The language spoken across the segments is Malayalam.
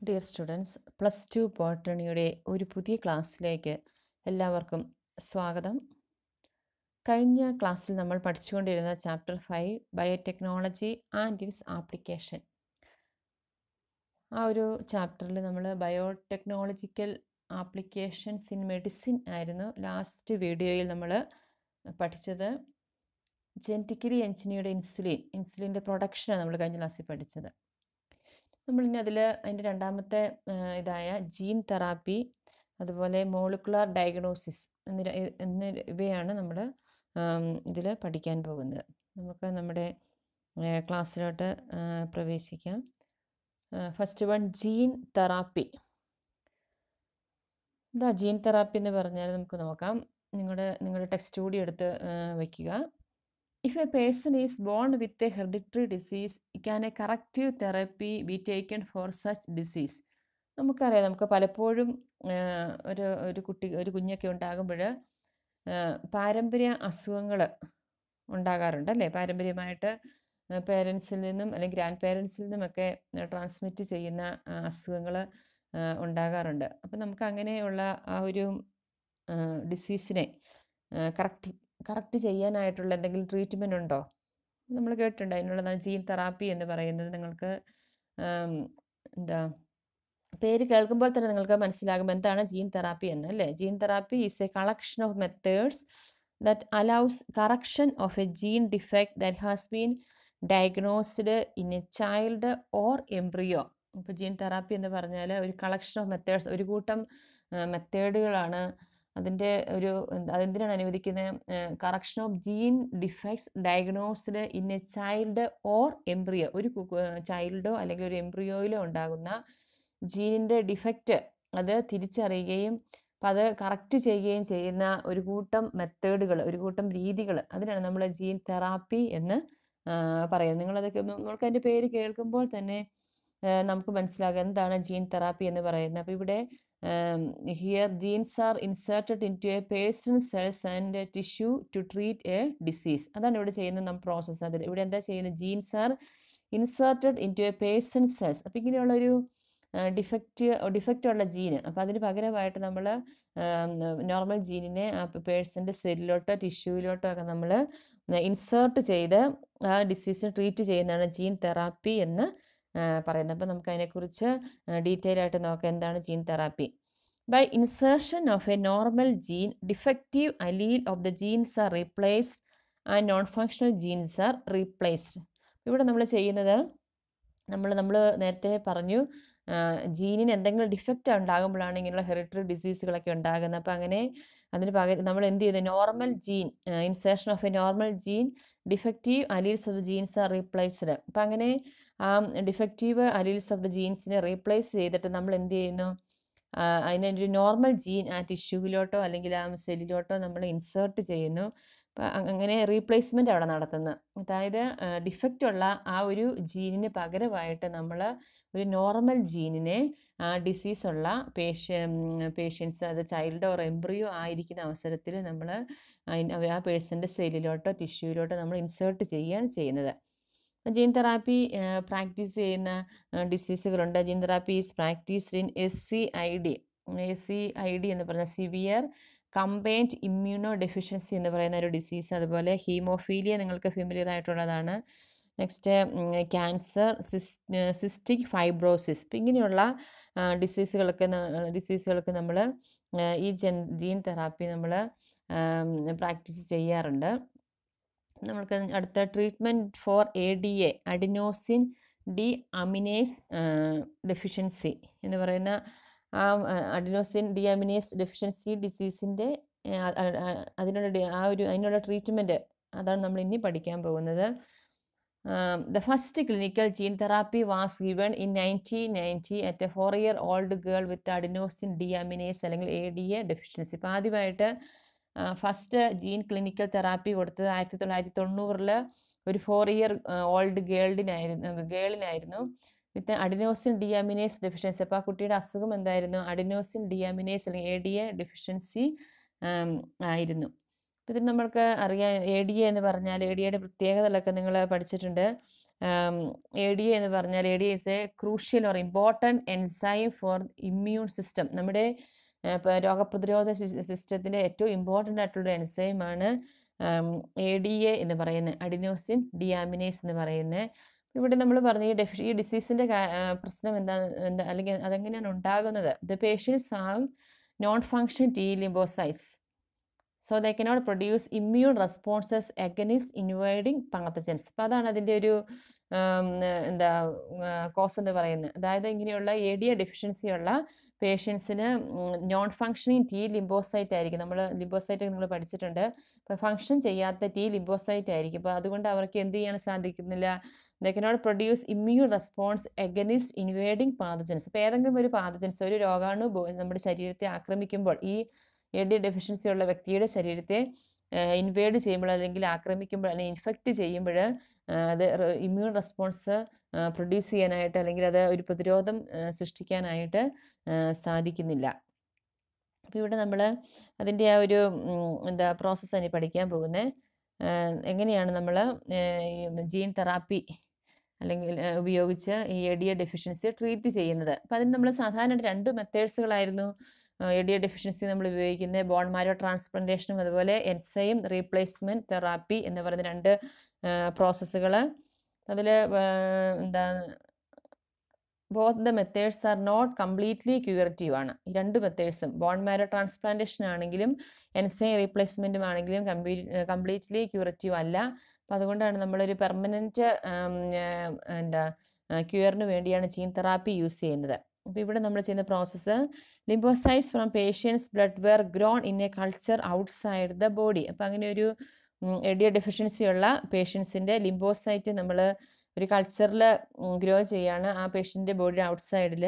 ഡിയർ സ്റ്റുഡൻസ് പ്ലസ് ടു ബോട്ടണിയുടെ ഒരു പുതിയ ക്ലാസ്സിലേക്ക് എല്ലാവർക്കും സ്വാഗതം കഴിഞ്ഞ ക്ലാസ്സിൽ നമ്മൾ പഠിച്ചുകൊണ്ടിരുന്ന chapter five biotechnology and its application ആ ഒരു ചാപ്റ്ററിൽ നമ്മൾ ബയോടെക്നോളജിക്കൽ ആപ്ലിക്കേഷൻസ് ഇൻ മെഡിസിൻ ആയിരുന്നു ലാസ്റ്റ് വീഡിയോയിൽ നമ്മൾ പഠിച്ചത് ജെനറ്റിക്കലി എഞ്ചിനീയർഡ് ഇൻസുലിൻ ഇൻസുലിൻ്റെ പ്രൊഡക്ഷനാണ് നമ്മൾ കഴിഞ്ഞ ക്ലാസ്സിൽ പഠിച്ചത് നമ്മളിനി അതിൽ അതിൻ്റെ രണ്ടാമത്തെ ആ, ഇതായ ജീൻ തെറാപ്പി അതുപോലെ മോളിക്കുലാർ ഡയഗ്നോസിസ് എന്നിവ എന്നിവയാണ് നമ്മൾ ഇതിൽ പഠിക്കാൻ പോകുന്നത് നമുക്ക് നമ്മുടെ ആ, ക്ലാസ്സിലോട്ട് ആ, പ്രവേശിക്കാം ഫസ്റ്റ് വൺ ജീൻ തെറാപ്പി എന്താ ജീൻ തെറാപ്പി എന്ന് പറഞ്ഞാൽ നമുക്ക് നോക്കാം നിങ്ങളുടെ നിങ്ങളുടെ ടെക്സ്റ്റ് കൂടി എടുത്ത് ആ, വയ്ക്കുക if a person is born with a hereditary disease can a corrective therapy be taken for such disease നമുക്കറിയാം നമുക്ക് പലപ്പോഴും ആ, ഒരു ഒരു കുട്ടി ഒരു കുഞ്ഞൊക്കെ ഉണ്ടാകുമ്പോൾ പാരമ്പര്യ അസുഖങ്ങൾ ഉണ്ടാകാറുണ്ട് അല്ലേ പാരമ്പര്യമായിട്ട് പേരൻസിൽ നിന്നും അല്ലെങ്കിൽ ഗ്രാൻഡ് പേരൻസിൽ നിന്നുമൊക്കെ ട്രാൻസ്മിറ്റ് ചെയ്യുന്ന അസുഖങ്ങൾ ഉണ്ടാകാറുണ്ട് അപ്പം നമുക്ക് അങ്ങനെയുള്ള ആ ഒരു ഡിസീസിനെ കറക്റ്റ് കറക്റ്റ് ചെയ്യാനായിട്ടുള്ള എന്തെങ്കിലും ട്രീറ്റ്മെൻ്റ് ഉണ്ടോ നമ്മൾ കേട്ടിട്ടുണ്ട് അതിനുള്ളതാണ് ജീൻ തെറാപ്പി എന്ന് പറയുന്നത് നിങ്ങൾക്ക് ആം, എന്താ പേര് കേൾക്കുമ്പോൾ തന്നെ നിങ്ങൾക്ക് മനസ്സിലാകും എന്താണ് ജീൻ തെറാപ്പി എന്ന് അല്ലേ gene therapy is a collection of methods that allows correction of a gene defect that has been diagnosed in a child or embryo ഇപ്പോൾ ജീൻ തെറാപ്പി എന്ന് പറഞ്ഞാൽ ഒരു കളക്ഷൻ ഓഫ് മെത്തേഡ്സ് ഒരു കൂട്ടം മെത്തേഡുകളാണ് അതിൻ്റെ ഒരു എന്ത് അതെന്തിനാണ് അനുവദിക്കുന്നത് correction of gene defects diagnosed in a child or embryo ഒരു ചൈൽഡോ അല്ലെങ്കിൽ ഒരു എംബ്രിയോയിലോ ഉണ്ടാകുന്ന ജീനിൻ്റെ ഡിഫക്റ്റ് അത് തിരിച്ചറിയുകയും അപ്പം അത് കറക്റ്റ് ചെയ്യുകയും ചെയ്യുന്ന ഒരു കൂട്ടം മെത്തേഡുകൾ ഒരു കൂട്ടം രീതികൾ അതിനാണ് നമ്മൾ ജീൻ തെറാപ്പി എന്ന് ആ, പറയുന്നത് നിങ്ങളതൊക്കെ നമ്മൾക്ക് അതിൻ്റെ പേര് കേൾക്കുമ്പോൾ തന്നെ ആ, നമുക്ക് മനസ്സിലാകും എന്താണ് ജീൻ തെറാപ്പി എന്ന് പറയുന്നത് അപ്പോൾ ഇവിടെ here genes are inserted into a person cells and tissue to treat a disease അതാണ് ഇവിടെ ചെയ്യുന്ന നമ്മൾ പ്രോസസ്സ് അതിൽ ഇവിടെ എന്താ ചെയ്യുന്നത് genes are inserted into a person cells അപ്പോൾ ഇങ്ങനെയുള്ളൊരു ഡിഫക്റ്റ് ഡിഫക്റ്റ് ഉള്ള ജീന് അപ്പോൾ അതിന് പകരമായിട്ട് നമ്മൾ നോർമൽ ജീനിനെ ആ പേഴ്സൻ്റെ സെല്ലിലോട്ടോ ടിഷ്യൂവിലോട്ടോ ഒക്കെ നമ്മൾ ഇൻസേർട്ട് ചെയ്ത് ആ ഡിസീസിനെ ട്രീറ്റ് ചെയ്യുന്നതാണ് ജീൻ തെറാപ്പി എന്ന് ആ, പറയുന്നത് അപ്പോൾ നമുക്ക് അതിനെക്കുറിച്ച് ഡീറ്റെയിൽ ആയിട്ട് നോക്കാം എന്താണ് gene therapy by insertion of a normal gene defective allele of the genes are replaced and non functional genes are replaced ഇവിടെ നമ്മൾ ചെയ്യുന്നത് നമ്മൾ നമ്മൾ നേരത്തെ പറഞ്ഞു ആ, ജീനിന് എന്തെങ്കിലും ഡിഫക്റ്റ് ഉണ്ടാകുമ്പോഴാണ് ഇങ്ങനെയുള്ള ഹെറിറ്ററി ഡിസീസുകളൊക്കെ ഉണ്ടാകുന്നത് അപ്പോൾ അങ്ങനെ അതിന് പകരം നമ്മൾ എന്ത് ചെയ്യുന്നത് normal gene insertion of a normal gene defective alleles of the genes are replaced അപ്പം അങ്ങനെ ആ ഡിഫക്റ്റീവ് അലീൽസ് ഓഫ് ദ ജീൻസിനെ റീപ്ലേസ് ചെയ്തിട്ട് നമ്മൾ എന്ത് ചെയ്യുന്നു ആ, അതിനെ ഒരു നോർമൽ ജീൻ ആ ടിഷ്യൂവിലോട്ടോ അല്ലെങ്കിൽ ആ സെല്ലിലോട്ടോ നമ്മൾ ഇൻസേർട്ട് ചെയ്യുന്നു അപ്പം അങ്ങനെ റീപ്ലേസ്മെൻ്റ് അവിടെ നടത്തുന്നത് അതായത് ഡിഫക്റ്റ് ഉള്ള ആ ഒരു ജീനിന് പകരമായിട്ട് നമ്മൾ ഒരു നോർമൽ ജീനിനെ ആ ഡിസീസ് ഉള്ള പേഷ്യ പേഷ്യൻസ് അത് ചൈൽഡ് ഓർ എംബ്രിയോ ആയിരിക്കുന്ന അവസരത്തിൽ നമ്മൾ ആ പേഴ്സൻ്റെ സെല്ലിലോട്ടോ ടിഷ്യൂവിലോട്ടോ നമ്മൾ ഇൻസേർട്ട് ചെയ്യുകയാണ് ചെയ്യുന്നത് ജീൻ തെറാപ്പി പ്രാക്ടീസ് ചെയ്യുന്ന ഡിസീസുകളുണ്ട് gene therapy is practised in S C I D S C I D എന്ന് പറഞ്ഞ സിവിയർ കമ്പൈൻഡ് ഇമ്മ്യൂണോ ഡെഫിഷ്യൻസി എന്ന് പറയുന്ന ഒരു ഡിസീസ് അതുപോലെ ഹീമോഫീലിയ നിങ്ങൾക്ക് ഫെമിലിയർ ആയിട്ടുള്ളതാണ് നെക്സ്റ്റ് ക്യാൻസർ സിസ്റ്റിക് ഫൈബ്രോസിസ് ഇപ്പം ഇങ്ങനെയുള്ള ഡിസീസുകൾക്ക് ഡിസീസുകൾക്ക് നമ്മൾ ഈ ജെൻ ജീൻ തെറാപ്പി നമ്മൾ പ്രാക്ടീസ് ചെയ്യാറുണ്ട് നമ്മൾക്ക് അടുത്ത treatment for A D A adenosine deaminase deficiency എന്ന് പറയുന്ന ആ അഡിനോസിൻ ഡി അമിനേസ് ഡെഫിഷ്യൻസി ഡിസീസിൻ്റെ അതിനുള്ള ഡി- ആ ഒരു അതിനുള്ള ട്രീറ്റ്മെൻറ്റ് അതാണ് നമ്മൾ ഇനി പഠിക്കാൻ പോകുന്നത് the first clinical gene therapy was given in nineteen ninety at a four year old girl with adenosine deaminase അല്ലെങ്കിൽ എ ഡി എ ഡെഫിഷ്യൻസി ഇപ്പോൾ ആദ്യമായിട്ട് ഫസ്റ്റ് ജീൻ ക്ലിനിക്കൽ തെറാപ്പി കൊടുത്തത് ആയിരത്തി തൊള്ളായിരത്തി തൊണ്ണൂറിൽ ഒരു ഫോർ ഇയർ ഓൾഡ് ഗേൾഡിനായിരുന്നു ഗേളിനായിരുന്നു വിത്ത് അഡിനോസിൻ ഡിയാമിനേസ് ഡെഫിഷ്യൻസി അപ്പോൾ ആ കുട്ടിയുടെ അസുഖം എന്തായിരുന്നു അഡിനോസിൻ ഡിയാമിനേസ് അല്ലെങ്കിൽ എ ഡി എ ഡെഫിഷ്യൻസി ആയിരുന്നു അപ്പോൾ ഇതിന് നമ്മൾക്ക് അറിയാം എ ഡി എ എന്ന് പറഞ്ഞാൽ എ ഡി എയുടെ പ്രത്യേകതകളൊക്കെ നിങ്ങൾ പഠിച്ചിട്ടുണ്ട് എ ഡി എന്ന് പറഞ്ഞാൽ A D is a crucial or important enzyme for immune system നമ്മുടെ രോഗപ്രതിരോധ സിസ്റ്റത്തിൻ്റെ ഏറ്റവും ഇമ്പോർട്ടൻ്റ് ആയിട്ടുള്ള എൻസൈമാണ് എ ഡി എ എന്ന് പറയുന്നത് അഡിനോസിൻ ഡിയാമിനേസ് എന്ന് പറയുന്നത് ഇവിടെ നമ്മൾ പറഞ്ഞു ഈ ഡെഫി ഈ ഡിസീസിൻ്റെ പ്രശ്നം എന്താ എന്താ അല്ലെങ്കിൽ അതെങ്ങനെയാണ് ഉണ്ടാകുന്നത് the patients have non function T lymphocytes so they cannot produce immune responses against invading pathogens അപ്പോൾ അതാണ് അതിൻ്റെ ഒരു എന്താ കോസ് എന്ന് പറയുന്നത് അതായത് ഇങ്ങനെയുള്ള എ ഡി എ ഡെഫിഷ്യൻസി ഉള്ള പേഷ്യൻസിന് നോൺ ഫങ്ഷനിങ് ടി ലിംബോസൈറ്റ് ആയിരിക്കും നമ്മൾ ലിംബോസൈറ്റ് നിങ്ങൾ പഠിച്ചിട്ടുണ്ട് അപ്പോൾ ഫങ്ഷൻ ചെയ്യാത്ത ടി ലിംബോസൈറ്റ് ആയിരിക്കും അപ്പോൾ അതുകൊണ്ട് അവർക്ക് എന്ത് ചെയ്യാൻ സാധിക്കുന്നില്ല they cannot produce immune response against invading pathogens അപ്പോൾ ഏതെങ്കിലും ഒരു പാതജൻസ് ഒരു രോഗാണു നമ്മുടെ ശരീരത്തെ ആക്രമിക്കുമ്പോൾ ഈ എ ഡി ഡെഫിഷ്യൻസി ഉള്ള വ്യക്തിയുടെ ശരീരത്തെ ഇൻവേഡ് ചെയ്യുമ്പോൾ അല്ലെങ്കിൽ ആക്രമിക്കുമ്പോൾ അല്ലെങ്കിൽ ഇൻഫെക്റ്റ് ചെയ്യുമ്പോൾ അത് ഇമ്മ്യൂൺ റെസ്പോൺസ് പ്രൊഡ്യൂസ് ചെയ്യാനായിട്ട് അല്ലെങ്കിൽ അത് ഒരു പ്രതിരോധം സൃഷ്ടിക്കാനായിട്ട് സാധിക്കുന്നില്ല അപ്പോൾ ഇവിടെ നമ്മൾ അതിൻ്റെ ആ ഒരു എന്താ പ്രോസസ്സാണ് പഠിക്കാൻ പോകുന്നത് എങ്ങനെയാണ് നമ്മൾ ജീൻ തെറാപ്പി അല്ലെങ്കിൽ ഉപയോഗിച്ച് ഈ A D A deficiency treat ചെയ്യുന്നത് അപ്പോൾ അതിന് നമ്മൾ സാധാരണ രണ്ട് മെത്തേഡ്സുകളായിരുന്നു എ ഡി എ ഡെഫിഷ്യൻസി നമ്മൾ ഉപയോഗിക്കുന്നത് ബോൺ മാരോ ട്രാൻസ്പ്ലാന്റേഷനും അതുപോലെ എൻസൈം റീപ്ലേസ്മെൻറ്റ് തെറാപ്പി എന്ന് പറയുന്ന രണ്ട് പ്രോസസ്സുകൾ അതിൽ എന്താ both the methods are not completely curative ആണ് ഈ രണ്ട് മെത്തേഡ്സും ബോൺ മാരോ ട്രാൻസ്പ്ലാന്റേഷൻ ആണെങ്കിലും എൻസൈം റീപ്ലേസ്മെൻറ്റും ആണെങ്കിലും കംപ്ലീറ്റ് കംപ്ലീറ്റ്ലി ക്യൂറേറ്റീവ് അല്ല അപ്പോൾ അതുകൊണ്ടാണ് നമ്മളൊരു പെർമനൻറ്റ് എന്താ ക്യൂറിന് വേണ്ടിയാണ് ജീൻ തെറാപ്പി യൂസ് ചെയ്യുന്നത് അപ്പോൾ ഇവിടെ നമ്മൾ ചെയ്യുന്ന process lymphocytes from patients blood were grown in a culture outside the body അപ്പോൾ അങ്ങനെ ഒരു എഡിയ ഡെഫിഷ്യൻസി ഉള്ള പേഷ്യൻസിൻ്റെ ലിംബോസൈറ്റ് നമ്മൾ ഒരു കൾച്ചറിൽ ഗ്രോ ചെയ്യാണ് ആ പേഷ്യൻ്റെ ബോഡിയുടെ ഔട്ട്സൈഡിൽ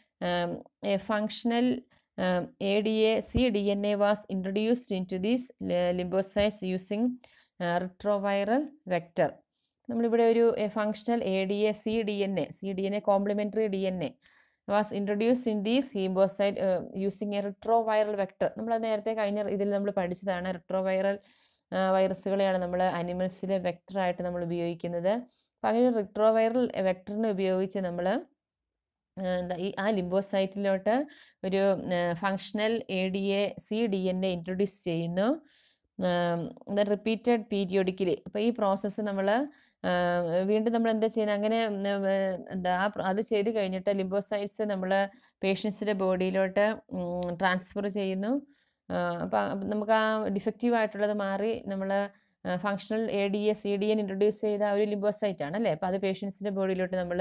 a functional A D A C D N A was introduced into these lymphocytes using retroviral vector നമ്മളിവിടെ ഒരു functional A D A C D N A C D N A complementary D N A was introduced in these lymphocyte using a retroviral vector നമ്മൾ നേരത്തെ കഴിഞ്ഞ ഇതിൽ നമ്മൾ പഠിച്ചതാണ് റിട്രോവൈറൽ വൈറസുകളെയാണ് നമ്മൾ അനിമൽസിൽ വെക്ടറായിട്ട് നമ്മൾ ഉപയോഗിക്കുന്നത് അപ്പോൾ അങ്ങനെ റിട്രോവൈറൽ വെക്ടറിനെ ഉപയോഗിച്ച് നമ്മൾ എന്താ ഈ ആ ലിംബോസൈറ്റിലോട്ട് ഒരു functional A D A C D N A introduce ചെയ്യുന്നു റിപ്പീറ്റഡ് പീരിയോഡിക്കലി അപ്പോൾ ഈ പ്രോസസ്സ് നമ്മൾ വീണ്ടും നമ്മൾ എന്താ ചെയ്യുന്നത് അങ്ങനെ എന്താ അത് ചെയ്ത് കഴിഞ്ഞിട്ട് ലിംബോസൈറ്റ്സ് നമ്മൾ പേഷ്യൻസിൻ്റെ ബോഡിയിലോട്ട് ട്രാൻസ്ഫർ ചെയ്യുന്നു അപ്പോൾ നമുക്ക് ആ ഡിഫക്റ്റീവ് ആയിട്ടുള്ളത് മാറി നമ്മൾ functional A D A C D N introduce ചെയ്ത ഒരു ലിംബോസൈറ്റ് ആണ് അല്ലേ അപ്പോൾ അത് പേഷ്യൻസിൻ്റെ ബോഡിയിലോട്ട് നമ്മൾ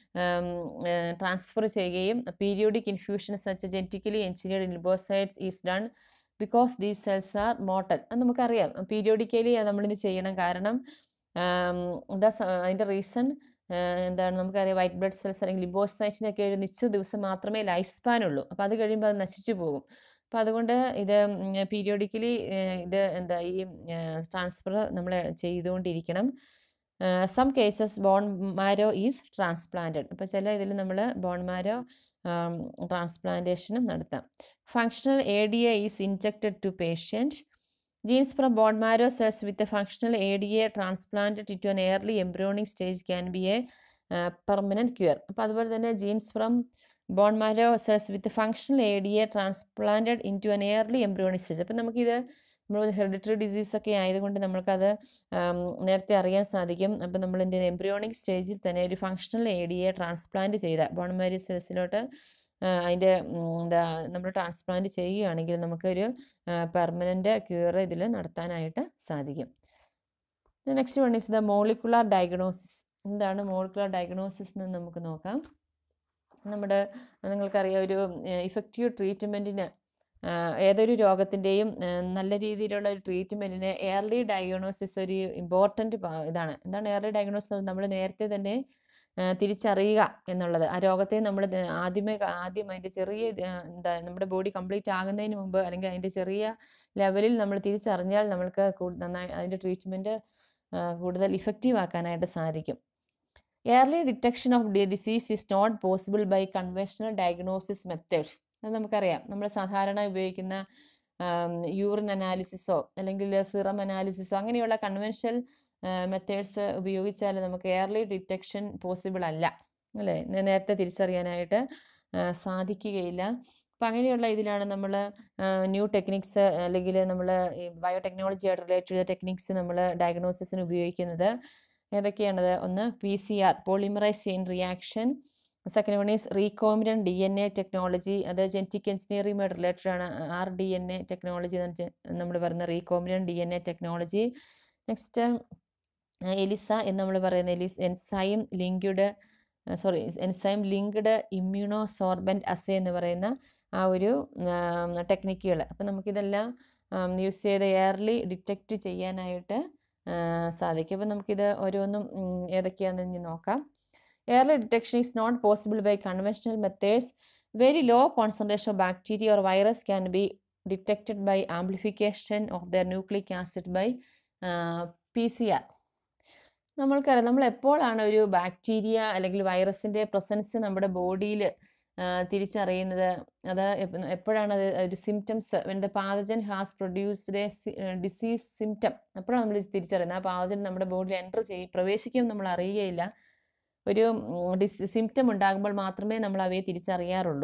ട്രാൻസ്ഫർ ചെയ്യുകയും periodic infusion such genetically engineered lymphocytes is done because these cells are mortal അത് നമുക്കറിയാം പീരിയോഡിക്കലി നമ്മളിത് ചെയ്യണം കാരണം എന്താ അതിൻ്റെ റീസൺ എന്താണ് നമുക്കറിയാം വൈറ്റ് ബ്ലഡ് സെൽസ് അല്ലെങ്കിൽ ലിംബോസൈറ്റിനൊക്കെ ഒരു നിശ്ചിത ദിവസം മാത്രമേ ലൈഫ് സ്പാൻ ഉള്ളൂ അപ്പോൾ അത് കഴിയുമ്പോൾ അത് നശിച്ചു പോകും അപ്പോൾ അതുകൊണ്ട് ഇത് പീരിയോഡിക്കലി ഇത് എന്താ ഈ ട്രാൻസ്ഫർ നമ്മൾ ചെയ്തുകൊണ്ടിരിക്കണം some cases bone marrow is transplanted അപ്പോൾ ചില ഇതിൽ നമ്മൾ ബോൺ മാരോ ട്രാൻസ്പ്ലാന്റേഷനും നടത്താം functional A D A is injected to patient genes from bone marrow cells with a functional A D A transplanted to an early embryonic stage can be a permanent cure അപ്പോൾ അതുപോലെ തന്നെ genes from bone marrow cells with functional A D A transplanted into an early embryonic stage അപ്പോൾ നമുക്കിത് നമ്മൾ ഹെറിഡിറ്ററി ഡിസീസ് ഒക്കെ ആയതുകൊണ്ട് നമ്മൾക്കത് നേരത്തെ അറിയാൻ സാധിക്കും അപ്പോൾ നമ്മൾ എന്ത് എംബ്രിയോണിക് സ്റ്റേജിൽ തന്നെ ഒരു functional A D A transplant ചെയ്ത ബോൺ മാരി സെൽസിലോട്ട് അതിൻ്റെ എന്താ നമ്മൾ ട്രാൻസ്പ്ലാന്റ് ചെയ്യുകയാണെങ്കിൽ നമുക്കൊരു പെർമനൻ്റ് ക്യൂർ ഇതിൽ നടത്താനായിട്ട് സാധിക്കും next one is the molecular diagnosis എന്താണ് മോളിക്കുലാർ ഡയഗ്നോസിസ് എന്ന് നമുക്ക് നോക്കാം നമ്മുടെ നിങ്ങൾക്കറിയാം ഒരു ഇഫക്റ്റീവ് ട്രീറ്റ്മെൻറ്റിന് ഏതൊരു രോഗത്തിൻ്റെയും നല്ല രീതിയിലുള്ള ഒരു ട്രീറ്റ്മെൻറ്റിന് എയർലി ഡയഗ്നോസിസ് ഒരു ഇമ്പോർട്ടൻറ്റ് ഇതാണ് എന്താണ് എയർലി ഡയഗ്നോസിസ് നമ്മൾ നേരത്തെ തന്നെ തിരിച്ചറിയുക എന്നുള്ളത് ആ രോഗത്തെ നമ്മൾ ആദ്യമേ ആദ്യം അതിൻ്റെ ചെറിയ എന്താ നമ്മുടെ ബോഡി കംപ്ലീറ്റ് ആകുന്നതിന് മുമ്പ് അല്ലെങ്കിൽ അതിൻ്റെ ചെറിയ ലെവലിൽ നമ്മൾ തിരിച്ചറിഞ്ഞാൽ നമ്മൾക്ക് നന്നായി അതിൻ്റെ ട്രീറ്റ്മെൻറ്റ് കൂടുതൽ ഇഫക്റ്റീവ് ആക്കാനായിട്ട് സാധിക്കും early detection of disease is not possible by conventional diagnosis method അത് നമുക്കറിയാം നമ്മൾ സാധാരണ ഉപയോഗിക്കുന്ന യൂറിൻ അനാലിസിസോ അല്ലെങ്കിൽ സിറം അനാലിസിസോ അങ്ങനെയുള്ള കൺവെൻഷണൽ മെത്തേഡ്സ് ഉപയോഗിച്ചാൽ നമുക്ക് എയർലി ഡിറ്റക്ഷൻ പോസിബിൾ അല്ല അല്ലേ നേ- നേരത്തെ തിരിച്ചറിയാനായിട്ട് ആ, സാധിക്കുകയില്ല അപ്പം അങ്ങനെയുള്ള ഇതിലാണ് നമ്മൾ ന്യൂ ടെക്നിക്സ് അല്ലെങ്കിൽ നമ്മൾ ബയോടെക്നോളജി ആയിട്ട് റിലേറ്റ് ചെയ്ത ടെക്നിക്സ് നമ്മൾ ഡയഗ്നോസിസിന് ഉപയോഗിക്കുന്നത് ഏതൊക്കെയാണത് ഒന്ന് P C R polymerase chain reaction second one is recombinant D N A technology അത് ജെനറ്റിക് എഞ്ചിനീയറിംഗുമായിട്ട് റിലേറ്റഡ് ആണ് R D N A technology നമ്മൾ പറയുന്ന recombinant D N A technology next ELISA എന്ന് നമ്മൾ പറയുന്ന ELISA enzyme linked sorry enzyme linked immunosorbent assay എന്ന് പറയുന്ന ആ ഒരു ടെക്നിക്കുകൾ അപ്പം നമുക്കിതെല്ലാം യൂസ് ചെയ്ത് എയർലി ഡിറ്റക്റ്റ് ചെയ്യാനായിട്ട് ആ, സാധിക്കും അപ്പം നമുക്കിത് ഓരോന്നും ഉം, ഏതൊക്കെയാണെന്ന് ഇനി നോക്കാം early detection is not possible by conventional methods very low concentration of bacteria or virus can be detected by amplification of their nucleic acid by P C R നമ്മൾക്കറിയാം നമ്മൾ എപ്പോഴാണ് ഒരു ബാക്ടീരിയ അല്ലെങ്കിൽ വൈറസിൻ്റെ പ്രസൻസ് നമ്മുടെ ബോഡിയിൽ തിരിച്ചറിയുന്നത് അത് എപ്പ- എപ്പോഴാണ് അത് ഒരു symptoms when the pathogen has produced a disease symptom അപ്പോഴാണ് നമ്മൾ തിരിച്ചറിയുന്നത് ആ പാതജൻ നമ്മുടെ ബോഡിയിൽ എൻ്റർ ചെയ്യും പ്രവേശിക്കും നമ്മൾ അറിയുകയില്ല ഒരു ഡിസ് സിംറ്റം ഉണ്ടാകുമ്പോൾ മാത്രമേ നമ്മൾ അവയെ തിരിച്ചറിയാറുള്ളൂ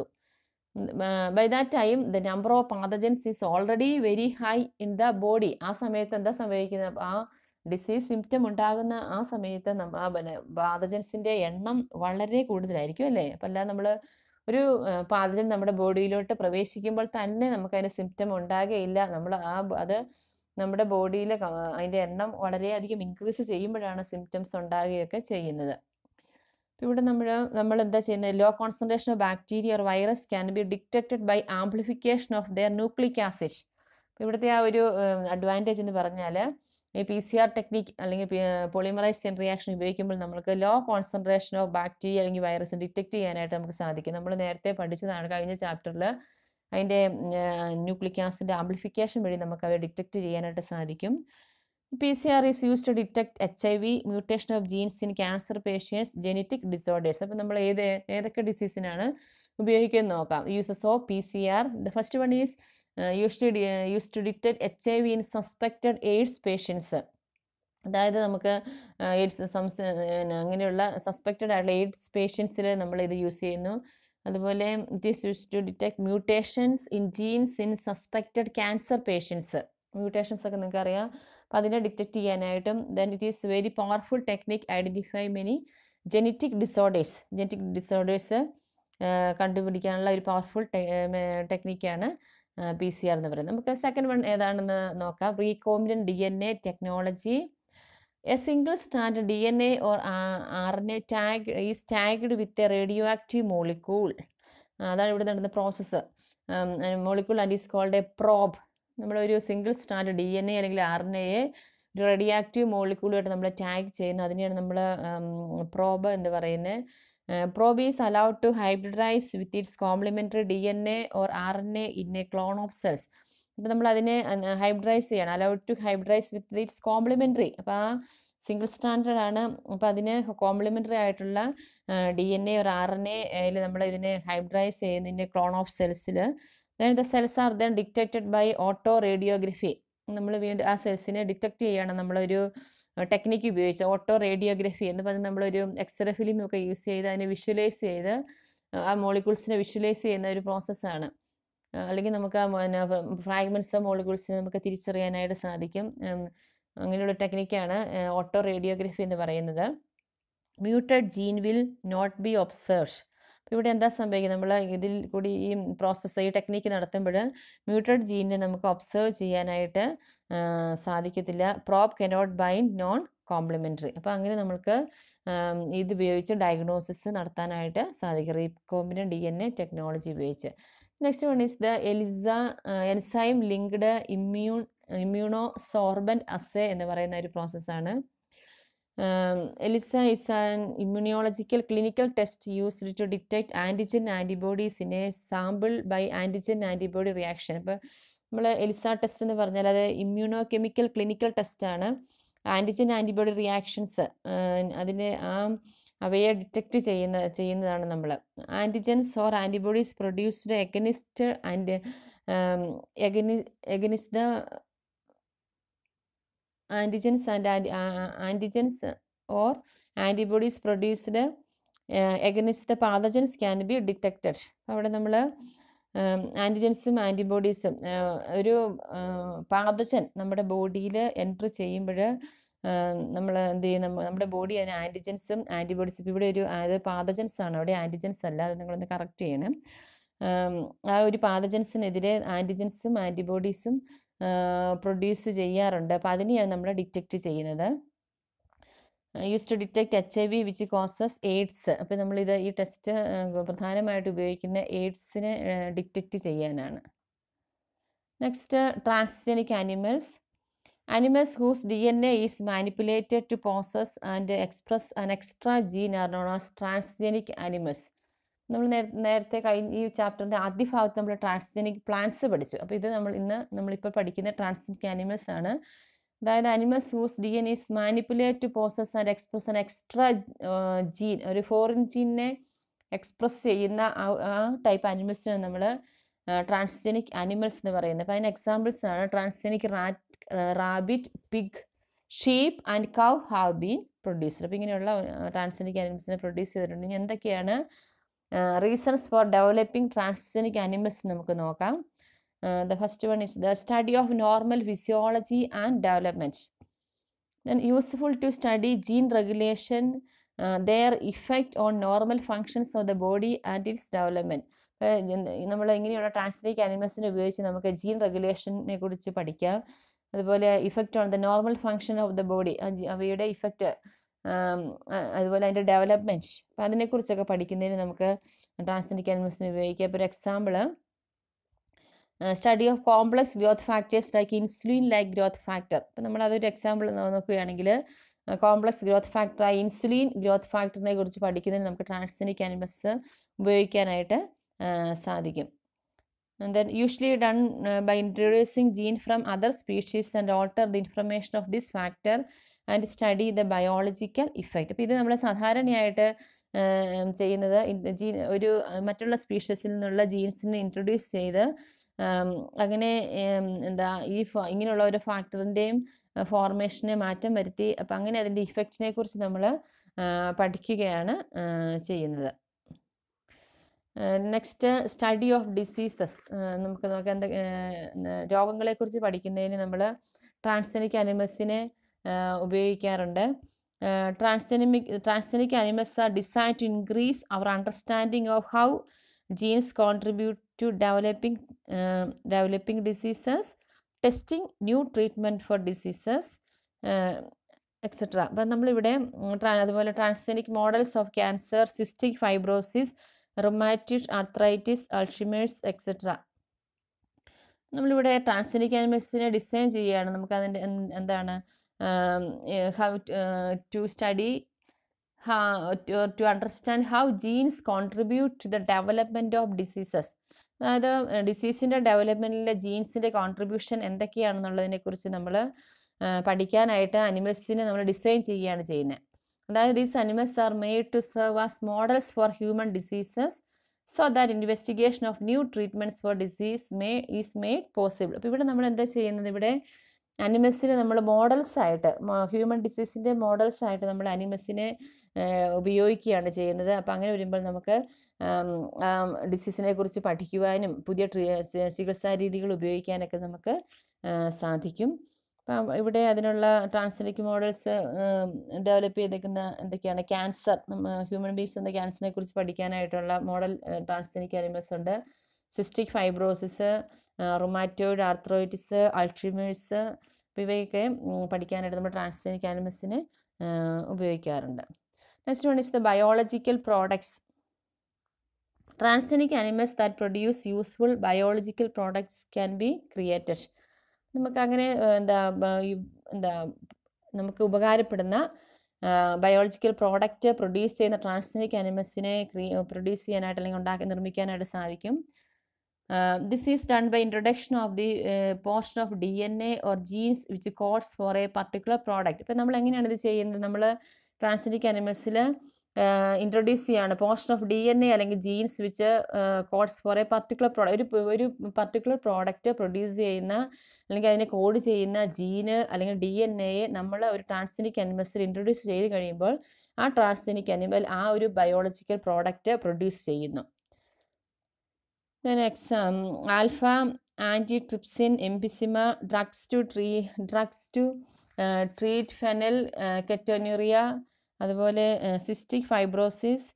by that time the number of pathogens is already very high in the body ആ സമയത്ത് എന്താ സംഭവിക്കുന്നത് ആ ഡിസീസ് സിംറ്റം ഉണ്ടാകുന്ന ആ സമയത്ത് നമ്മ ആ പിന്നെ പാതജൻസിൻ്റെ എണ്ണം വളരെ കൂടുതലായിരിക്കും അല്ലേ അപ്പം അല്ലാതെ നമ്മൾ ഒരു പാതജൻ നമ്മുടെ ബോഡിയിലോട്ട് പ്രവേശിക്കുമ്പോൾ തന്നെ നമുക്ക് അതിന് സിംറ്റം ഉണ്ടാകുകയില്ല നമ്മൾ ആ ബ- അത് നമ്മുടെ ബോഡിയിൽ അതിൻ്റെ എണ്ണം വളരെയധികം ഇൻക്രീസ് ചെയ്യുമ്പോഴാണ് സിംറ്റംസ് ഉണ്ടാകുകയൊക്കെ ചെയ്യുന്നത് ഇപ്പം ഇവിടെ നമ്മൾ നമ്മൾ എന്താ ചെയ്യുന്നത് low concentration of bacteria or virus can be detected by amplification of their nucleic acid ഇവിടുത്തെ ആ ഒരു അഡ്വാൻറ്റേജ് എന്ന് പറഞ്ഞാൽ ഈ പി സി ആർ ടെക്നിക്ക് അല്ലെങ്കിൽ പോളിമറൈസ് ചെയിൻ റിയാക്ഷൻ ഉപയോഗിക്കുമ്പോൾ നമുക്ക് ലോ കോൺസെൻട്രേഷൻ ഓഫ് ബാക്ടീരിയ അല്ലെങ്കിൽ വൈറസ് ഡിറ്റക്ട് ചെയ്യാനായിട്ട് നമുക്ക് സാധിക്കും നമ്മൾ നേരത്തെ പഠിച്ചതാണ് കഴിഞ്ഞ ചാപ്റ്ററിൽ അതിൻ്റെ ന്യൂക്ലിക് ആസിഡ് ആംപ്ലിഫിക്കേഷൻ വഴി നമുക്ക് അവയെ ഡിറ്റക്ട് ചെയ്യാനായിട്ട് സാധിക്കും P C R is use to detect H I V mutation of genes in cancer patients genetic disorders അപ്പോൾ നമ്മൾ ഏത് ഏതൊക്കെ ഡിസീസിനാണ് ഉപയോഗിക്കുന്നത് നോക്കാം uses of P C R the first one is use to use to detect H I V in suspected AIDS patients അതായത് നമുക്ക് എയ്ഡ്സ് സംസ് പിന്നെ അങ്ങനെയുള്ള സസ്പെക്റ്റഡ് ആയിട്ടുള്ള എയ്ഡ്സ് പേഷ്യൻസിൽ നമ്മൾ ഇത് യൂസ് ചെയ്യുന്നു അതുപോലെ it is use to detect mutations in genes in suspected cancer patients mutations ഒക്കെ നിങ്ങൾക്ക് അറിയാം അപ്പോൾ അതിനെ ഡിറ്റക്ട് ചെയ്യാനായിട്ടും then it is very powerful technique identify many genetic disorders genetic disorders കണ്ടുപിടിക്കാനുള്ള ഒരു പവർഫുൾ ടെക്നിക്കാണ് പി സി ആർ എന്ന് പറയുന്നത് നമുക്ക് സെക്കൻഡ് വൺ ഏതാണെന്ന് നോക്കാം recombinant D N A technology a single stand D N A or R N A tag is tagged with A radio radioactive molecule അതാണ് ഇവിടെ നടന്ന process molecule and is called a probe നമ്മളൊരു single stand D N A അല്ലെങ്കിൽ ആർ എൻ എയെ ഒരു റേഡിയോ ആക്റ്റീവ് മോളിക്യൂളുമായിട്ട് നമ്മൾ ടാഗ് ചെയ്യുന്നു അതിനെയാണ് നമ്മൾ പ്രോബ് എന്ന് പറയുന്നത് probe is allowed to hybridize with its complementary D N A or R N A in a clone of cells അപ്പോൾ നമ്മൾ അതിനെ ഹൈബ്രിഡൈസ് ചെയ്യണം allowed to hybridize with its complementary അപ്പോൾ ആ സിംഗിൾ സ്റ്റാൻഡേർഡ് ആണ് അപ്പോൾ അതിന് കോംപ്ലിമെൻ്ററി ആയിട്ടുള്ള ഡി എൻ എ ഒരു ആർ എൻ എയിൽ നമ്മൾ ഇതിനെ ഹൈബ്രിഡൈസ് ചെയ്യുന്നതിൻ്റെ ക്ലോൺ ഓഫ് സെൽസിൽ the cells are then detected by autoradiography നമ്മൾ വീണ്ടും ആ സെൽസിനെ ഡിറ്റക്ട് ചെയ്യാണ് നമ്മളൊരു ടെക്നിക്ക് ഉപയോഗിച്ച് ഓട്ടോ റേഡിയോഗ്രഫി എന്ന് പറഞ്ഞാൽ നമ്മളൊരു എക്സ്റേ ഫിലിം ഒക്കെ യൂസ് ചെയ്ത് അതിനെ വിഷ്വലൈസ് ചെയ്ത് ആ മോളിക്യൂൾസിനെ വിഷ്വലൈസ് ചെയ്യുന്ന ഒരു പ്രോസസ്സാണ് അല്ലെങ്കിൽ നമുക്ക് ആ ഫ്രാഗ്മെൻറ്റ്സ് ഓഫ് മോളിക്യൂൾസിനെ നമുക്ക് തിരിച്ചറിയാനായിട്ട് സാധിക്കും അങ്ങനെയുള്ള ടെക്നിക്കാണ് ഓട്ടോ റേഡിയോഗ്രഫി എന്ന് പറയുന്നത് muted gene will not be observed ഇവിടെ എന്താ സംഭവിക്കുന്നത് നമ്മൾ ഇതിൽ കൂടി ഈ പ്രോസസ്സ് ഈ ടെക്നിക്ക് നടത്തുമ്പോൾ മ്യൂട്ടഡ് ജീനിനെ നമുക്ക് ഒബ്സർവ് ചെയ്യാനായിട്ട് സാധിക്കത്തില്ല probe cannot bind non complementary അപ്പോൾ അങ്ങനെ നമുക്ക് ഇത് ഉപയോഗിച്ച് ഡയഗ്നോസിസ് നടത്താനായിട്ട് സാധിക്കും recombinant D N A technology ഉപയോഗിച്ച് next one is the ELISA enzyme linked immune immunosorbent assay എന്ന് പറയുന്ന ഒരു പ്രോസസ്സാണ് ELISA is an immunological clinical test used to detect antigen antibodies in a sample by antigen antibody reaction. ഇപ്പോൾ നമ്മൾ എലിസ ടെസ്റ്റ് എന്ന് പറഞ്ഞാൽ അത് ഇമ്മ്യൂണോ കെമിക്കൽ ക്ലിനിക്കൽ ടെസ്റ്റാണ് ആൻറ്റിജൻ ആൻറ്റിബോഡി റിയാക്ഷൻസ് അതിനെ ആ അവയെ ഡിറ്റക്റ്റ് ചെയ്യുന്ന ചെയ്യുന്നതാണ് നമ്മൾ antigens or antibodies produced against and എഗനി against the antigens and antigens or antibodies produced against the pathogens can be detected അവിടെ നമ്മൾ ആൻറ്റിജൻസും ആൻറ്റിബോഡീസും ഒരു പാതജൻ നമ്മുടെ ബോഡിയിൽ എൻട്രി ചെയ്യുമ്പോൾ നമ്മൾ എന്ത് ചെയ്യും നമ്മ- നമ്മുടെ ബോഡി അതിന് ആൻറ്റിജൻസും ആൻറ്റിബോഡീസും ഇപ്പോൾ ഇവിടെ ഒരു അത് പാതജൻസ് ആണ് അവിടെ ആൻറ്റിജൻസ് അല്ല അത് നിങ്ങളൊന്ന് കറക്റ്റ് ചെയ്യണം ആം, ആ ഒരു പാതജൻസിനെതിരെ ആൻറ്റിജൻസും ആൻറ്റിബോഡീസും പ്രൊഡ്യൂസ് ചെയ്യാറുണ്ട് അപ്പോൾ അതിനെയാണ് നമ്മൾ ഡിറ്റക്റ്റ് ചെയ്യുന്നത് use to detect H I V which causes AIDS അപ്പോൾ നമ്മളിത് ഈ ടെസ്റ്റ് പ്രധാനമായിട്ട് ഉപയോഗിക്കുന്ന എയ്ഡ്സിനെ ഡിറ്റക്റ്റ് ചെയ്യാനാണ് next transgenic animals animals whose D N A is manipulated to possess and express an extra gene are known as transgenic animals നമ്മൾ നേരത്തെ കഴിഞ്ഞ ഈ ചാപ്റ്ററിൻ്റെ ആദ്യ ഭാഗത്ത് നമ്മൾ ട്രാൻസ്ജനിക് പ്ലാന്റ്സ് പഠിച്ചു അപ്പോൾ ഇത് നമ്മൾ ഇന്ന് നമ്മളിപ്പോൾ പഠിക്കുന്ന ട്രാൻസ്ജനിക് ആനിമൽസ് ആണ് അതായത് animals whose D N is manipulate to possess and express an extra gene ഒരു ഫോറിൻ ജീനെ എക്സ്പ്രസ് ചെയ്യുന്ന ആ- ആ ടൈപ്പ് അനിമൽസിനെ നമ്മൾ ട്രാൻസ്ജനിക് ആനിമൽസ് എന്ന് പറയുന്നത് അപ്പോൾ അതിന് എക്സാമ്പിൾസ് ആണ് transgenic rat rabbit pig sheep and cow have been produced അപ്പോൾ ഇങ്ങനെയുള്ള ട്രാൻസ്ജനിക് ആനിമൽസിനെ പ്രൊഡ്യൂസ് ചെയ്തിട്ടുണ്ട് ഇനി എന്തൊക്കെയാണ് reasons for developing transgenic animals നമുക്ക് നോക്കാം the first one is the study of normal physiology and development then useful to study gene regulation uh, their effect on normal functions of the body and its development നമ്മൾ ഇങ്ങനെയുള്ള ട്രാൻസ്ലേറ്റ് ആനിമൽസിനെ ഉപയോഗിച്ച് നമുക്ക് ജീൻ റെഗുലേഷനെ കുറിച്ച് പഠിക്കാം അതുപോലെ effect on the normal function of the body അവയുടെ ഇഫക്റ്റ് അതുപോലെ അതിൻ്റെ ഡെവലപ്മെൻറ്റ് അപ്പം അതിനെക്കുറിച്ചൊക്കെ പഠിക്കുന്നതിന് നമുക്ക് ട്രാൻസ്ജനിക് ആനിമൽസിനെ ഉപയോഗിക്കാം ഇപ്പോൾ ഒരു example study of complex growth factors like insulin like growth factor ഇപ്പം നമ്മൾ അതൊരു എക്സാമ്പിൾ നോക്കുകയാണെങ്കിൽ complex growth factor insulin growth ഫാക്ടറിനെ കുറിച്ച് പഠിക്കുന്നതിന് നമുക്ക് ട്രാൻസ്ജനിക് ആനിമൽസ് ഉപയോഗിക്കാനായിട്ട് ആ, സാധിക്കും and then usually done uh, by introducing gene from other species and alter the information of this factor and study the biological effect അപ്പോൾ ഇത് നമ്മൾ സാധാരണയായിട്ട് ആം, ചെയ്യുന്നത് ജീൻ ഒരു ആ, മറ്റുള്ള സ്പീഷീസിൽ നിന്നുള്ള ജീൻസിനെ ഇൻട്രൊഡ്യൂസ് ചെയ്ത് ആം, അങ്ങനെ ഏം, എന്താ ഈ ഫ- ഇങ്ങനെയുള്ള ഒരു ഫാക്ടറിൻ്റെയും ഫോർമേഷനെ മാറ്റം വരുത്തി അപ്പം അങ്ങനെ അതിൻ്റെ ഇഫക്റ്റിനെ കുറിച്ച് നമ്മൾ പഠിക്കുകയാണ് ആ, ചെയ്യുന്നത് നെക്സ്റ്റ് സ്റ്റഡി ഓഫ് ഡിസീസസ് നമുക്ക് നോക്കാം എന്താ രോഗങ്ങളെക്കുറിച്ച് പഠിക്കുന്നതിന് നമ്മൾ ട്രാൻസ്ജനിക് അനിമൽസിനെ ഉപയോഗിക്കാറുണ്ട് transgenic transgenic animals are design to increase our understanding of how genes contribute to developing developing diseases testing new treatment for diseases etcetera അപ്പം നമ്മളിവിടെ ഉം, ട്രാ- അതുപോലെ transgenic models of cancer cystic fibrosis rheumatoid arthritis Alzheimer's etcetera നമ്മളിവിടെ ട്രാൻസ്ജനിക് ആനിമൽസിനെ ഡിസൈൻ ചെയ്യുകയാണ് നമുക്ക് അതിൻ്റെ എന്താണ് how to study to understand how genes contribute to the development of diseases അതായത് ഡിസീസിൻ്റെ ഡെവലപ്മെൻറ്റിലെ ജീൻസിൻ്റെ കോൺട്രിബ്യൂഷൻ എന്തൊക്കെയാണെന്നുള്ളതിനെക്കുറിച്ച് നമ്മൾ പഠിക്കാനായിട്ട് അനിമൽസിനെ നമ്മൾ ഡിസൈൻ ചെയ്യുകയാണ് ചെയ്യുന്നത് അതായത് these animals are made to serve as models for human diseases so that investigation of new treatments for disease may is made possible അപ്പോൾ ഇവിടെ നമ്മൾ എന്താ ചെയ്യുന്നത് ഇവിടെ അനിമൽസിനെ നമ്മൾ മോഡൽസ് ആയിട്ട് ഹ്യൂമൻ ഡിസീസിൻ്റെ മോഡൽസ് ആയിട്ട് നമ്മൾ അനിമൽസിനെ ഉപയോഗിക്കുകയാണ് ചെയ്യുന്നത് അപ്പോൾ അങ്ങനെ വരുമ്പോൾ നമുക്ക് ഡിസീസിനെ കുറിച്ച് പഠിക്കുവാനും പുതിയ ട്രീ ചികിത്സാ രീതികൾ ഉപയോഗിക്കാനൊക്കെ നമുക്ക് ആ, സാധിക്കും അപ്പം ഇവിടെ അതിനുള്ള ട്രാൻസ്ജനിക് മോഡൽസ് ഡെവലപ്പ് ചെയ്തേക്കുന്ന എന്തൊക്കെയാണ് ക്യാൻസർ ഹ്യൂമൻ ബീങ്സ് എന്ന ക്യാൻസറിനെ കുറിച്ച് പഠിക്കാനായിട്ടുള്ള മോഡൽ ട്രാൻസ്ജനിക് അനിമൽസ് ഉണ്ട് cystic fibrosis rheumatoid arthritis Alzheimer's ഇവയൊക്കെ ഉം, പഠിക്കാനായിട്ട് നമ്മൾ ട്രാൻസ്ജനിക് ആനിമൽസിനെ ഉപയോഗിക്കാറുണ്ട് next one is the biological products transgenic animals that produce useful biological products can be created നമുക്ക് അങ്ങനെ എന്താ ബ- ഈ എന്താ നമുക്ക് ഉപകാരപ്പെടുന്ന ബയോളജിക്കൽ പ്രോഡക്റ്റ് പ്രൊഡ്യൂസ് ചെയ്യുന്ന ട്രാൻസ്ജനിക് അനിമൽസിനെ പ്രൊഡ്യൂസ് ചെയ്യാനായിട്ട് അല്ലെങ്കിൽ ഉണ്ടാക്കി നിർമ്മിക്കാനായിട്ട് സാധിക്കും this is done by introduction of the portion of D N A or jeans which codes for a particular product ഇപ്പം നമ്മൾ എങ്ങനെയാണ് ഇത് ചെയ്യുന്നത് നമ്മൾ ട്രാൻസ്ജനിക് അനിമൽസിൽ ഇൻട്രൊഡ്യൂസ് ചെയ്യാണ് portion of D N A അല്ലെങ്കിൽ genes which codes for a particular product ഒരു പ- ഒരു പർട്ടിക്കുലർ പ്രോഡക്റ്റ് പ്രൊഡ്യൂസ് ചെയ്യുന്ന അല്ലെങ്കിൽ അതിനെ കോഡ് ചെയ്യുന്ന ജീന് അല്ലെങ്കിൽ ഡി എൻ എയെ നമ്മൾ ഒരു ട്രാൻസ്ജനിക് അനിമൽസിൽ ഇൻട്രൊഡ്യൂസ് ചെയ്ത് കഴിയുമ്പോൾ ആ ട്രാൻസ്ജനിക് അനിമൽ ആ ഒരു ബയോളജിക്കൽ പ്രോഡക്റ്റ് പ്രൊഡ്യൂസ് ചെയ്യുന്നു then exam alpha antitrypsin emphysema drugs to treat drugs to uh, treat phenyl uh, ketonuria അതുപോലെ സിസ്റ്റിക് ഫൈബ്രോസിസ്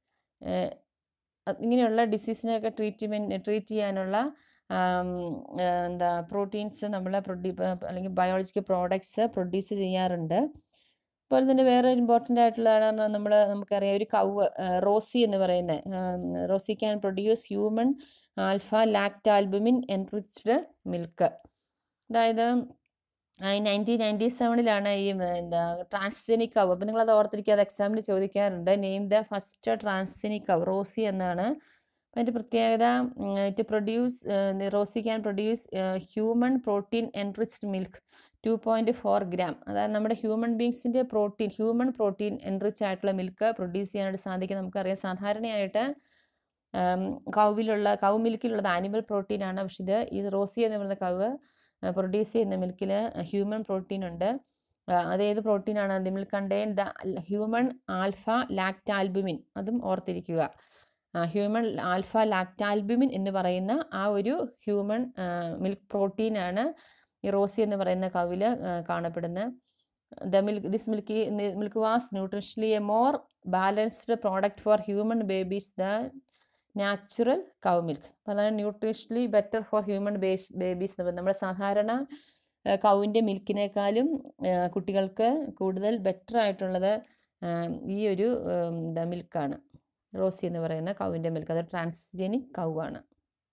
ഇങ്ങനെയുള്ള ഡിസീസിനെയൊക്കെ ട്രീറ്റ്മെൻറ്റ് ട്രീറ്റ് ചെയ്യാനുള്ള ആം, ആ, എന്താ പ്രോട്ടീൻസ് നമ്മൾ പ്രൊഡ്യൂ അല്ലെങ്കിൽ ബയോളജിക്കൽ പ്രോഡക്ട്സ് പ്രൊഡ്യൂസ് ചെയ്യാറുണ്ട് അതുപോലെ തന്നെ വേറെ ഇമ്പോർട്ടൻ്റ് ആയിട്ടുള്ളതാണ് നമ്മൾ നമുക്കറിയാം ഒരു കവ് റോസി എന്ന് പറയുന്നത് Rosie can produce human alpha lactalbumin enriched milk അതായത് നയൻറ്റീൻ നയൻറ്റി സെവനിലാണ് ഈ ഉം, എന്താ ട്രാൻസ്ജനിക് കവ് അപ്പം നിങ്ങളത് ഓർത്തിരിക്കുക അത് എക്സാമിന് ചോദിക്കാറുണ്ട് name the first transgenic cow Rosie എന്നാണ് അതിൻ്റെ പ്രത്യേകത it produce Rosie can produce human protein enriched milk two point four gram അതായത് നമ്മുടെ ഹ്യൂമൻ ബീങ്സിൻ്റെ പ്രോട്ടീൻ ഹ്യൂമൻ പ്രോട്ടീൻ എൻറിച്ച് ആയിട്ടുള്ള മിൽക്ക് പ്രൊഡ്യൂസ് ചെയ്യാനായിട്ട് സാധിക്കും നമുക്കറിയാം സാധാരണയായിട്ട് കൗവിലുള്ള കൗ മിൽക്കിലുള്ളത് ആനിമൽ പ്രോട്ടീനാണ് പക്ഷെ ഇത് ഈ റോസി എന്ന് പറയുന്ന കവ് പ്രൊഡ്യൂസ് ചെയ്യുന്ന മിൽക്കിൽ ഹ്യൂമൻ പ്രോട്ടീൻ ഉണ്ട് ആ, അതേത് പ്രോട്ടീനാണ് the milk contain the human alpha lactalbumin അതും ഓർത്തിരിക്കുക ഹ്യൂമൻ ആൽഫ ലാക്ടാൽബുമിൻ എന്ന് പറയുന്ന ആ ഒരു ഹ്യൂമൻ മിൽക്ക് പ്രോട്ടീനാണ് ഈ റോസി എന്ന് പറയുന്ന കവിൽ കാണപ്പെടുന്നത് the milk this milky milk was nutritionally a more balanced product for human babies the natural cow milk അപ്പോൾ അതാണ് nutritionally better for human base babies എന്ന് പറയുന്നത് നമ്മുടെ സാധാരണ കൗവിൻ്റെ മിൽക്കിനേക്കാളും ആ, കുട്ടികൾക്ക് കൂടുതൽ ബെറ്റർ ആയിട്ടുള്ളത് ആ, ഈ ഒരു ഉം, എന്താ മിൽക്കാണ് റോസി എന്ന് പറയുന്ന കൗവിൻ്റെ മിൽക്ക് അത് ട്രാൻസ്ജനിക് കൗവാണ്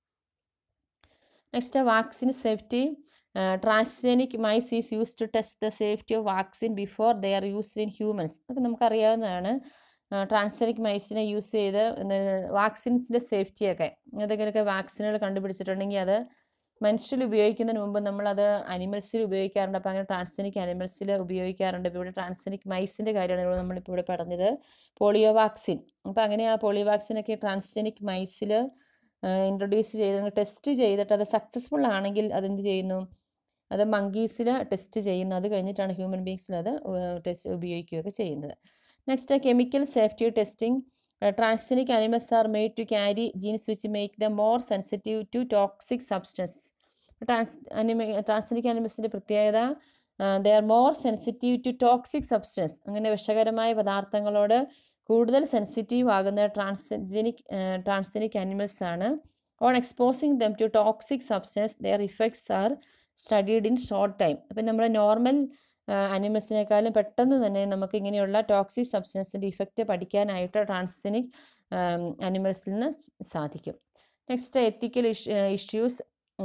next vaccine safety transgenic mice is use to test the safety of vaccine before they are used in humans അപ്പോൾ നമുക്കറിയാവുന്നതാണ് ട്രാൻസ്ജനിക് മൈസിനെ യൂസ് ചെയ്ത് വാക്സിൻസിൻ്റെ സേഫ്റ്റിയൊക്കെ ഏതെങ്കിലുമൊക്കെ വാക്സിനുകൾ കണ്ടുപിടിച്ചിട്ടുണ്ടെങ്കിൽ അത് മനുഷ്യരിൽ ഉപയോഗിക്കുന്നതിന് മുമ്പ് നമ്മളത് അനിമൽസിൽ ഉപയോഗിക്കാറുണ്ട് അപ്പോൾ അങ്ങനെ ട്രാൻസ്ജനിക് അനിമൽസിൽ ഉപയോഗിക്കാറുണ്ട് ഇപ്പോൾ ഇവിടെ ട്രാൻസ്ജനിക് മൈസിൻ്റെ കാര്യമാണ് ഇവിടെ നമ്മളിപ്പോൾ ഇവിടെ പറഞ്ഞത് പോളിയോ വാക്സിൻ അപ്പോൾ അങ്ങനെ ആ പോളിയോ വാക്സിനൊക്കെ ട്രാൻസ്ജനിക് മൈസിൽ ഇൻട്രൊഡ്യൂസ് ചെയ്ത് ടെസ്റ്റ് ചെയ്തിട്ട് അത് സക്സസ്ഫുൾ ആണെങ്കിൽ അതെന്ത് ചെയ്യുന്നു അത് മങ്കീസിൽ ടെസ്റ്റ് ചെയ്യുന്നു അത് കഴിഞ്ഞിട്ടാണ് ഹ്യൂമൻ ബീങ്സിൽ അത് ടെസ്റ്റ് ഉപയോഗിക്കുകയൊക്കെ ചെയ്യുന്നത് next chemical safety testing transgenic animals are made to carry genes which make the more sensitive to toxic substance trans അനിമ ട്രാൻസ്ജനിക് അനിമൽസിൻ്റെ പ്രത്യേകത they are more sensitive to toxic substance അങ്ങനെ വിഷകരമായ പദാർത്ഥങ്ങളോട് കൂടുതൽ സെൻസിറ്റീവ് ആകുന്ന ട്രാൻസ്ജനിക് ട്രാൻസ്ജനിക് അനിമൽസ് ആണ് on exposing them to toxic substance their effects are studied in short time അപ്പം നമ്മുടെ നോർമൽ അനിമൽസിനേക്കാളും പെട്ടെന്ന് തന്നെ നമുക്ക് ഇങ്ങനെയുള്ള ടോക്സിക് സബ്സ്റ്റൻസിൻ്റെ ഇഫക്റ്റ് പഠിക്കാനായിട്ട് ട്രാൻസ്ജനിക് അനിമൽസിൽ നിന്ന് സാധിക്കും next ethical issues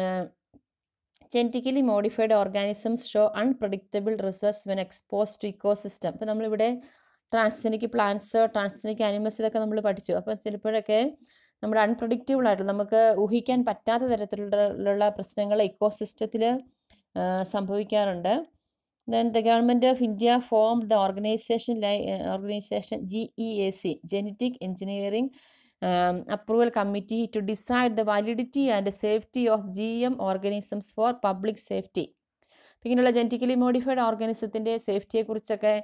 genetically modified organisms show unpredictable results when expose to ecosystem അപ്പോൾ നമ്മളിവിടെ ട്രാൻസ്ജനിക് പ്ലാന്റ്സ് ട്രാൻസ്ജനിക് അനിമൽസ് ഇതൊക്കെ നമ്മൾ പഠിച്ചു അപ്പോൾ ചിലപ്പോഴൊക്കെ നമ്മുടെ അൺപ്രഡിക്റ്റബിൾ ആയിട്ട് നമുക്ക് ഊഹിക്കാൻ പറ്റാത്ത തരത്തിലുള്ള പ്രശ്നങ്ങൾ ഇക്കോസിസ്റ്റത്തിൽ സംഭവിക്കാറുണ്ട് then the government of India form the organization ലൈ organization G E A C genetic engineering approval committee to decide the validity and safety of G M organisms for public safety ഇങ്ങനെയുള്ള ജെനറ്റിക്കലി മോഡിഫൈഡ് ഓർഗാനിസത്തിൻ്റെ സേഫ്റ്റിയെക്കുറിച്ചൊക്കെ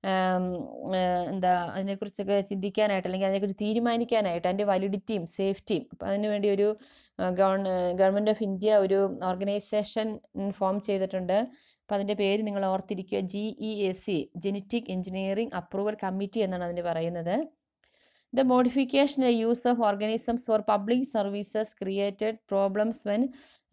എന്താ അതിനെക്കുറിച്ചൊക്കെ ചിന്തിക്കാനായിട്ട് അല്ലെങ്കിൽ അതിനെക്കുറിച്ച് തീരുമാനിക്കാനായിട്ട് അതിൻ്റെ വാലിഡിറ്റിയും സേഫ്റ്റിയും അപ്പം അതിനുവേണ്ടി ഒരു ഗവൺ ഗവൺമെൻറ് ഓഫ് ഇന്ത്യ ഒരു ഓർഗനൈസേഷൻ ഫോം ചെയ്തിട്ടുണ്ട് അപ്പോൾ അതിൻ്റെ പേര് നിങ്ങൾ ഓർത്തിരിക്കുക G E A C genetic engineering approval committee എന്നാണ് അതിന് പറയുന്നത് the modification use of organisms for public services created problems when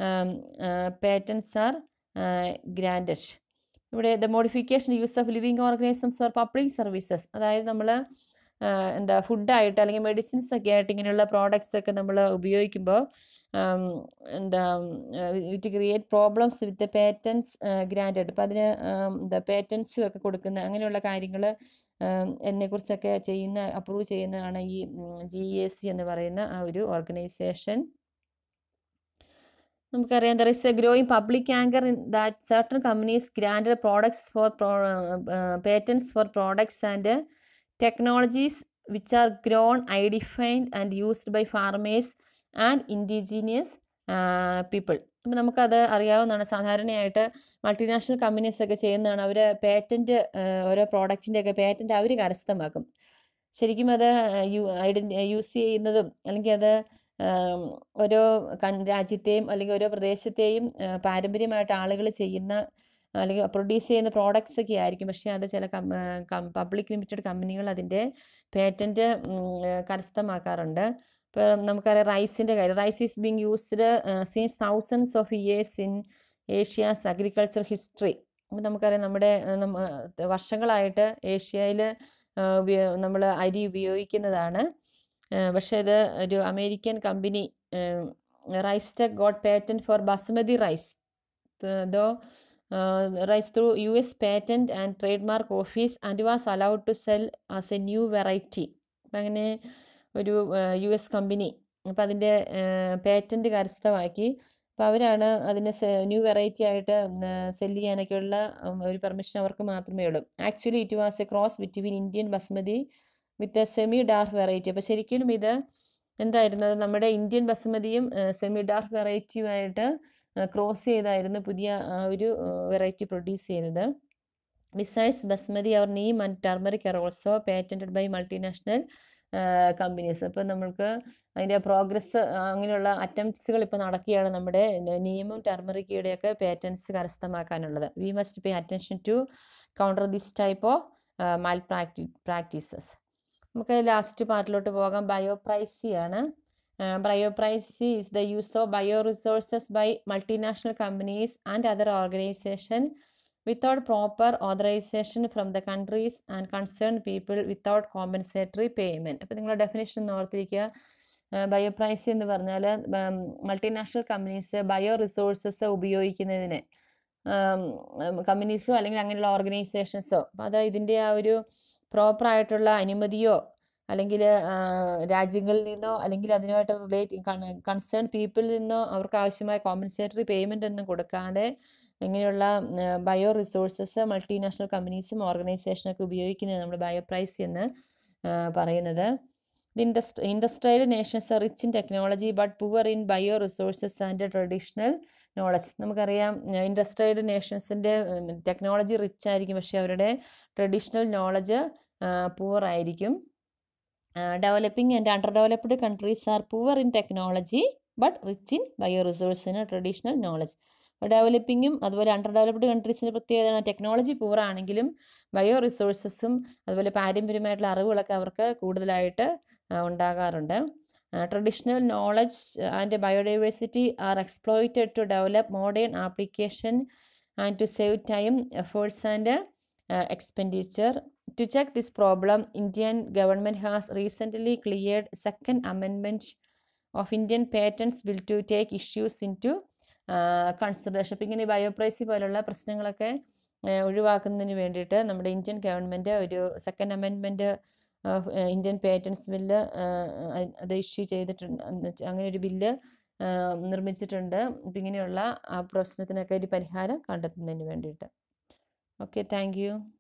patents are granted ഇവിടെ the modification use of living organisms for public services അതായത് നമ്മൾ എന്താ ഫുഡായിട്ട് അല്ലെങ്കിൽ മെഡിസിൻസ് ഒക്കെ ആയിട്ട് ഇങ്ങനെയുള്ള പ്രോഡക്റ്റ്സ് ഒക്കെ നമ്മൾ ഉപയോഗിക്കുമ്പോൾ എന്താ it create problems with patents granted അപ്പോൾ അതിന് എന്താ പേറ്റൻസും ഒക്കെ കൊടുക്കുന്ന അങ്ങനെയുള്ള കാര്യങ്ങൾ എന്നെക്കുറിച്ചൊക്കെ ചെയ്യുന്ന അപ്രൂവ് ചെയ്യുന്നതാണ് ഈ ജി എ സി എന്ന് പറയുന്ന ആ ഒരു ഓർഗനൈസേഷൻ നമുക്കറിയാം there is a growing public anger in that certain companies granted products for patents for products and technologies which are grown ഐഡിഫൈൻഡ് and used by farmers and indigenous people അപ്പോൾ നമുക്കത് അറിയാവുന്നതാണ് സാധാരണയായിട്ട് മൾട്ടിനാഷണൽ കമ്പനീസ് ഒക്കെ ചെയ്യുന്നതാണ് അവർ പേറ്റൻറ്റ് ഓരോ പ്രോഡക്റ്റിൻ്റെയൊക്കെ പേറ്റൻറ്റ് അവർ കരസ്ഥമാക്കും ശരിക്കും അത് യു ഐഡൻറ്റി യൂസ് ചെയ്യുന്നതും അല്ലെങ്കിൽ അത് ആം, ഓരോ കൺ രാജ്യത്തെയും അല്ലെങ്കിൽ ഓരോ പ്രദേശത്തെയും ആ, പാരമ്പര്യമായിട്ട് ആളുകൾ ചെയ്യുന്ന അല്ലെങ്കിൽ പ്രൊഡ്യൂസ് ചെയ്യുന്ന പ്രോഡക്റ്റ്സ് ഒക്കെ ആയിരിക്കും പക്ഷേ അത് ചില പബ്ലിക് ലിമിറ്റഡ് കമ്പനികൾ അതിൻ്റെ പേറ്റൻറ്റ് കരസ്ഥമാക്കാറുണ്ട് ഇപ്പോൾ നമുക്കറിയാം റൈസിൻ്റെ കാര്യം rice is being used since thousands of years in Asia's agriculture history അപ്പോൾ നമുക്കറിയാം നമ്മുടെ ആ, നമ്മ വർഷങ്ങളായിട്ട് ഏഷ്യയിൽ നമ്മൾ അരി ഉപയോഗിക്കുന്നതാണ് ആ, പക്ഷേ ഇത് ഒരു American company RiceTec got patent for basmati rice though rice through U S patent and trademark office and was allowed to sell as a new variety അപ്പം അങ്ങനെ ഒരു യു എസ് കമ്പനി അപ്പം അതിൻ്റെ പേറ്റൻറ്റ് കരസ്ഥമാക്കി അപ്പോൾ അവരാണ് അതിനെ ന്യൂ വെറൈറ്റി ആയിട്ട് സെല് ചെയ്യാനൊക്കെയുള്ള ഉം, ഒരു പെർമിഷൻ അവർക്ക് മാത്രമേ ഉള്ളൂ actually it was a cross between Indian basmati with a semi dark variety അപ്പോൾ ശരിക്കും ഇത് എന്തായിരുന്നത് നമ്മുടെ ഇന്ത്യൻ ബസുമതിയും സെമി ഡാർക്ക് വെറൈറ്റിയുമായിട്ട് ക്രോസ് ചെയ്തായിരുന്നു പുതിയ ആ, ഒരു വെറൈറ്റി പ്രൊഡ്യൂസ് ചെയ്യുന്നത് ബിസൈഡ്സ് ബസ്മതി അവർ neem and turmeric are also patented by multinational companies അപ്പോൾ നമ്മൾക്ക് അതിൻ്റെ പ്രോഗ്രസ് അങ്ങനെയുള്ള അറ്റംപ്റ്റ്സുകൾ ഇപ്പോൾ നടക്കുകയാണ് നമ്മുടെ നീമും ടർമറിക്കയുടെയൊക്കെ patents കരസ്ഥമാക്കാനുള്ളത് we must pay attention to counter this type of malpractice practices നമുക്ക് ലാസ്റ്റ് പാർട്ടിലോട്ട് പോകാം ബയോപ്രൈസി ആണ് biopiracy is the use of bio resources by multinational companies and other organization without proper authorization from the countries and concern people without compensatory payment അപ്പോൾ നിങ്ങളുടെ ഡെഫിനേഷൻ ഒന്ന് ഓർത്തിരിക്കുക ബയോപ്രൈസി എന്ന് പറഞ്ഞാൽ മൾട്ടിനാഷണൽ കമ്പനീസ് ബയോ റിസോഴ്സസ് ഉപയോഗിക്കുന്നതിന് കമ്പനീസോ അല്ലെങ്കിൽ അങ്ങനെയുള്ള ഓർഗനൈസേഷൻസോ അപ്പോൾ അത് ഇതിൻ്റെ ആ ഒരു പ്രോപ്പർ ആയിട്ടുള്ള അനുമതിയോ അല്ലെങ്കിൽ രാജ്യങ്ങളിൽ നിന്നോ അല്ലെങ്കിൽ അതിനുമായിട്ട് റിലേറ്റ് കൺസേൺ പീപ്പിളിൽ നിന്നോ അവർക്ക് ആവശ്യമായ കോമ്പൻസേറ്ററി പേയ്മെൻ്റ് ഒന്നും കൊടുക്കാതെ ഇങ്ങനെയുള്ള ബയോ റിസോഴ്സസ് മൾട്ടിനാഷണൽ കമ്പനീസും ഓർഗനൈസേഷനൊക്കെ ഉപയോഗിക്കുന്നതാണ് നമ്മൾ ബയോ പ്രൈസ് എന്ന് ആ, പറയുന്നത് the industry industrial nations are rich in technology but poor in bio resources and traditional knowledge നമുക്കറിയാം ഇൻഡസ്ട്രിയൽ നേഷൻസിൻ്റെ ടെക്നോളജി റിച്ച് ആയിരിക്കും പക്ഷേ അവരുടെ ട്രഡീഷണൽ നോളജ് പുവർ ആയിരിക്കും developing and underdeveloped countries are poor in technology but rich in bio റിസോഴ്സിന് ട്രഡീഷണൽ നോളജ് ഡെവലപ്പിങ്ങും അതുപോലെ അണ്ടർ ഡെവലപ്ഡ് കൺട്രീസിൻ്റെ പ്രത്യേകത ടെക്നോളജി പൂർ ആണെങ്കിലും ബയോ റിസോഴ്സസും അതുപോലെ പാരമ്പര്യമായിട്ടുള്ള അറിവുകളൊക്കെ അവർക്ക് കൂടുതലായിട്ട് ആ, ഉണ്ടാകാറുണ്ട് traditional knowledge and biodiversity are exploited to develop modern application and to save time efforts and expenditure. To check this problem, Indian government has recently cleared second amendment of Indian Patents Bill to take issues into consideration അപ്പം ഇങ്ങനെ ബയോപ്രൈസി പോലുള്ള പ്രശ്നങ്ങളൊക്കെ ആ, ഒഴിവാക്കുന്നതിന് വേണ്ടിയിട്ട് നമ്മുടെ ഇന്ത്യൻ ഗവൺമെൻറ് ഒരു second amendment Indian patents bill അത് ഇഷ്യൂ ചെയ്തിട്ടുണ്ട് എന്ന് വെച്ചാ- അങ്ങനെ ഒരു ബില്ല് നിർമ്മിച്ചിട്ടുണ്ട് അപ്പം ഇങ്ങനെയുള്ള ആ പ്രശ്നത്തിനൊക്കെ ഒരു പരിഹാരം കണ്ടെത്തുന്നതിന് വേണ്ടിയിട്ട് ഓക്കെ താങ്ക് യു